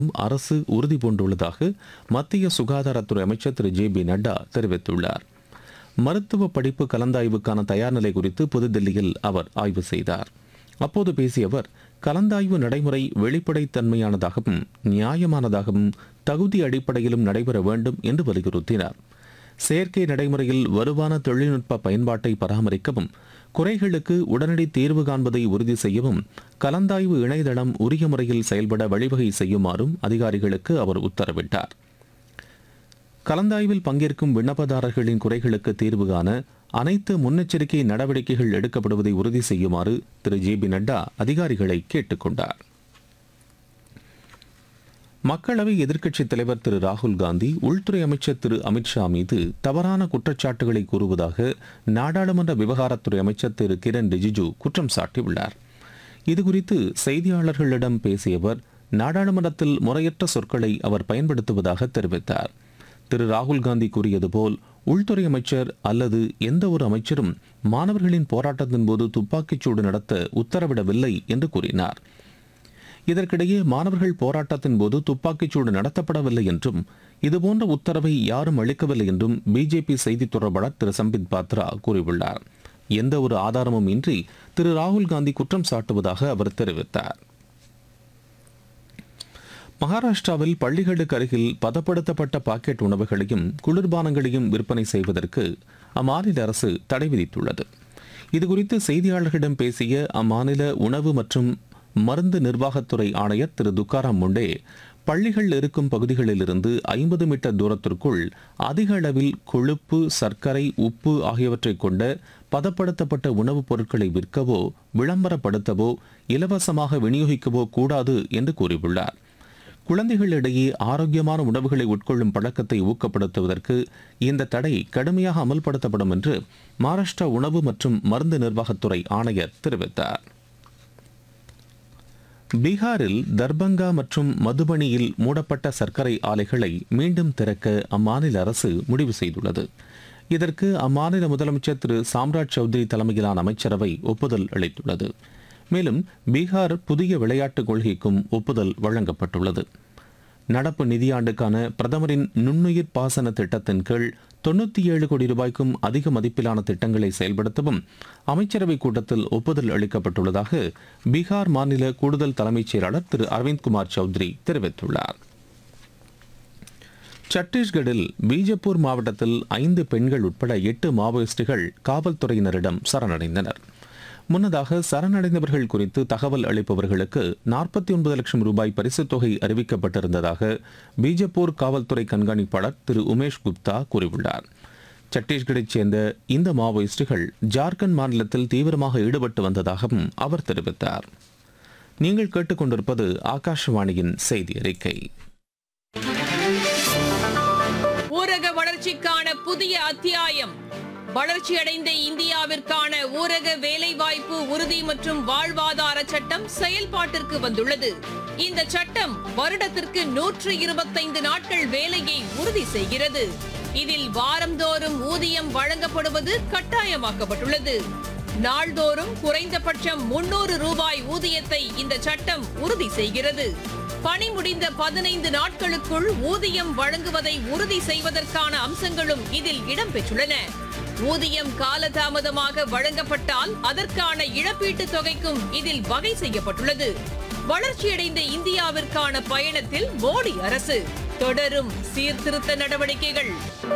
அரசு உறுதி பூண்டுள்ளதாக மத்திய சுகாதாரத்துறை அமைச்சர் திரு ஜே பி நட்டா தெரிவித்துள்ளார் மருத்துவ படிப்பு கலந்தாய்வுக்கான தயார் நிலை குறித்து புதுதில்லியில் அவர் ஆய்வு செய்தார் அப்போது பேசிய அவர் கலந்தாய்வு நடைமுறை வெளிப்படைத்தன்மையானதாகவும் நியாயமானதாகவும் தகுதி அடிப்படையிலும் நடைபெற வேண்டும் என்று வலியுறுத்தினார் செயற்கை நடைமுறையில் வலுவான தொழில்நுட்ப பயன்பாட்டை பராமரிக்கவும் குறைகளுக்கு உடனடி தீர்வு காண்பதை உறுதி செய்யவும் கலந்தாய்வு இணையதளம் உரிய முறையில் செயல்பட வழிவகை செய்யுமாறும் அதிகாரிகளுக்கு அவர் உத்தரவிட்டார் கலந்தாய்வில் பங்கேற்கும் விண்ணப்பதாரர்களின் குறைகளுக்கு தீர்வு காண அனைத்து முன்னெச்சரிக்கை நடவடிக்கைகள் எடுக்கப்படுவதை உறுதி செய்யுமாறு திரு ஜே பி நட்டா அதிகாரிகளை கேட்டுக்கொண்டார் மக்களவை எதிர்க்கட்சித் தலைவர் திரு ராகுல் காந்தி உள்துறை அமைச்சர் திரு அமித்ஷா மீது தவறான குற்றச்சாட்டுகளை கூறுவதாக நாடாளுமன்ற விவகாரத்துறை அமைச்சர் திரு கிரண் ரிஜிஜு குற்றம் சாட்டியுள்ளார் இதுகுறித்து செய்தியாளர்களிடம் பேசிய அவர் நாடாளுமன்றத்தில் முறையற்ற சொற்களை அவர் பயன்படுத்துவதாக தெரிவித்தார் திரு ராகுல் காந்தி கூறியது போல் உள்துறை அமைச்சர் அல்லது எந்த ஒரு அமைச்சரும் மாணவர்களின் போராட்டத்தின் போது துப்பாக்கிச்சூடு நடத்த உத்தரவிடவில்லை என்று கூறினார் இதற்கிடையே மாணவர்கள் போராட்டத்தின் போது துப்பாக்கிச்சூடு நடத்தப்படவில்லை என்றும் இதுபோன்ற உத்தரவை யாரும் அளிக்கவில்லை என்றும் பிஜேபி செய்தித் தொடர்பாளர் திரு சம்பித் பாத்ரா கூறியுள்ளார் எந்த ஒரு ஆதாரமும் இன்றி திரு ராகுல் காந்தி குற்றம் சாட்டுவதாக அவர் தெரிவித்தார் மகாராஷ்டிராவில் பள்ளிகளுக்கு அருகில் பதப்படுத்தப்பட்ட பாக்கெட் உணவுகளையும் குளிர்பானங்களையும் விற்பனை செய்வதற்கு அம்மாநில அரசு தடை விதித்துள்ளது இதுகுறித்து செய்தியாளர்களிடம் பேசிய அம்மாநில உணவு மற்றும் மருந்து நிர்வாகத்துறை ஆணையர் திரு துக்காராம் முண்டே பள்ளிகள் இருக்கும் பகுதிகளிலிருந்து ஐம்பது மீட்டர் தூரத்திற்குள் அதிக அளவில் கொழுப்பு சர்க்கரை உப்பு ஆகியவற்றை கொண்ட பதப்படுத்தப்பட்ட உணவுப் பொருட்களை விற்கவோ விளம்பரப்படுத்தவோ இலவசமாக விநியோகிக்கவோ கூடாது என்று கூறியுள்ளார் குழந்தைகளிடையே ஆரோக்கியமான உணவுகளை உட்கொள்ளும் பழக்கத்தை ஊக்கப்படுத்துவதற்கு இந்த தடை கடுமையாக அமல்படுத்தப்படும் என்று மகாராஷ்டிரா உணவு மற்றும் மருந்து நிர்வாகத்துறை ஆணையர் தெரிவித்தார் பீகாரில் தர்பங்கா மற்றும் மதுபனியில் மூடப்பட்ட சர்க்கரை ஆலைகளை மீண்டும் திறக்க அம்மாநில அரசு முடிவு செய்துள்ளது இதற்கு அம்மாநில முதலமைச்சர் திரு சாம்ராஜ் சௌத்ரி தலைமையிலான அமைச்சரவை ஒப்புதல் அளித்துள்ளது மேலும் பீகார் புதிய விளையாட்டுக் கொள்கைக்கும் ஒப்புதல் வழங்கப்பட்டுள்ளது நடப்பு நிதியாண்டுக்கான பிரதமரின் நுண்ணுயிர் பாசன திட்டத்தின் கீழ் தொண்ணூற்றி ஏழு கோடி ரூபாய்க்கும் அதிக மதிப்பிலான திட்டங்களை செயல்படுத்தவும் அமைச்சரவைக் கூட்டத்தில் ஒப்புதல் அளிக்கப்பட்டுள்ளதாக பீகார் மாநில கூடுதல் தலைமைச் செயலாளர் திரு அரவிந்த் குமார் சௌத்ரி தெரிவித்துள்ளார் சத்தீஸ்கடில் பீஜப்பூர் மாவட்டத்தில் ஐந்து பெண்கள் உட்பட எட்டு மாவோயிஸ்டுகள் காவல்துறையினரிடம் சரணடைந்தனர் முன்னதாக சரணடைந்தவர்கள் குறித்து தகவல் அளிப்பவர்களுக்கு நாற்பத்தி ஒன்பது லட்சம் ரூபாய் பரிசுத் தொகை அறிவிக்கப்பட்டிருந்ததாக பீஜப்பூர் காவல்துறை கண்காணிப்பாளர் திரு உமேஷ் குப்தா கூறியுள்ளார் சத்தீஸ்கரைச் சேர்ந்த இந்த மாவோயிஸ்டுகள் ஜார்க்கண்ட் மாநிலத்தில் தீவிரமாக ஈடுபட்டு வந்ததாகவும் அவர் தெரிவித்தார் நீங்கள் கேட்டுக்கொண்டிருப்பது ஆகாஷவாணியின் செய்தி அறிக்கை ஊரக வளர்ச்சிக்கான புதிய அத்தியாயம் வளர்ச்சியடைந்த இந்தியாவிற்கான ஊரக வேலைவாய்ப்பு உறுதி மற்றும் வாழ்வாதார சட்டம் செயல்பாட்டிற்கு வந்துள்ளது இந்த சட்டம் வருடத்திற்கு நூற்று இருபத்தைந்து நாட்கள் வேலையை உறுதி செய்கிறது இதில் வாரந்தோறும் ஊதியம் வழங்கப்படுவது கட்டாயமாக்கப்பட்டுள்ளது நாள்தோறும் குறைந்தபட்சம் முன்னூறு ரூபாய் ஊதியத்தை இந்த சட்டம் உறுதி செய்கிறது பணி முடிந்த பதினைந்து நாட்களுக்குள் ஊதியம் வழங்குவதை உறுதி செய்வதற்கான அம்சங்களும் இதில் இடம்பெற்றுள்ளன ஊதியம் காலதாமதமாக வழங்கப்பட்டால் அதற்கான இழப்பீட்டுத் தொகைக்கும் இதில் வகை செய்யப்பட்டுள்ளது வளர்ச்சியடைந்த இந்தியாவிற்கான பயணத்தில் மோடி அரசு தொடரும் சீர்திருத்த நடவடிக்கைகள்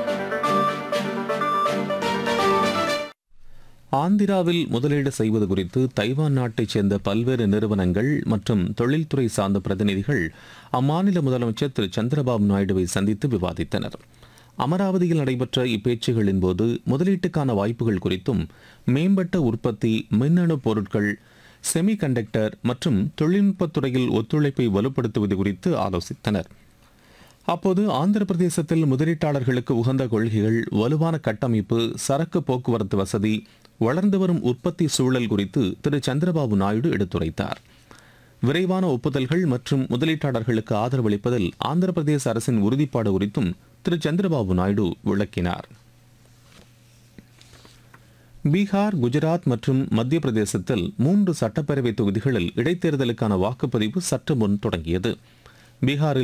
ஆந்திராவில் முதலீடு செய்வது குறித்து தைவான் நாட்டைச் சேர்ந்த பல்வேறு நிறுவனங்கள் மற்றும் தொழில்துறை சார்ந்த பிரதிநிதிகள் அம்மாநில முதலமைச்சர் திரு சந்திரபாபு நாயுடுவை சந்தித்து விவாதித்தனர் அமராவதியில் நடைபெற்ற இப்பேச்சுகளின் போது முதலீட்டுக்கான வாய்ப்புகள் குறித்தும் மேம்பட்ட உற்பத்தி மின்னணு பொருட்கள் செமி கண்டக்டர் மற்றும் தொழில்நுட்பத் துறையில் ஒத்துழைப்பை வலுப்படுத்துவது குறித்து ஆலோசித்தனர் அப்போது ஆந்திர பிரதேசத்தில் முதலீட்டாளர்களுக்கு உகந்த கொள்கைகள் வலுவான கட்டமைப்பு சரக்கு போக்குவரத்து வசதி வளர்ந்து வரும் உற்பத்தி சூழல் குறித்து திரு சந்திரபாபு நாயுடு எடுத்துரைத்தார் விரைவான ஒப்புதல்கள் மற்றும் முதலீட்டாளர்களுக்கு ஆதரவளிப்பதில் ஆந்திர பிரதேச அரசின் உறுதிப்பாடு குறித்தும் திரு சந்திரபாபு நாயுடு விளக்கினார் பீகார் குஜராத் மற்றும் மத்திய பிரதேசத்தில் மூன்று சட்டப்பேரவை தொகுதிகளில் இடைத்தேர்தலுக்கான வாக்குப்பதிவு சற்று முன் தொடங்கியது பீகாரில்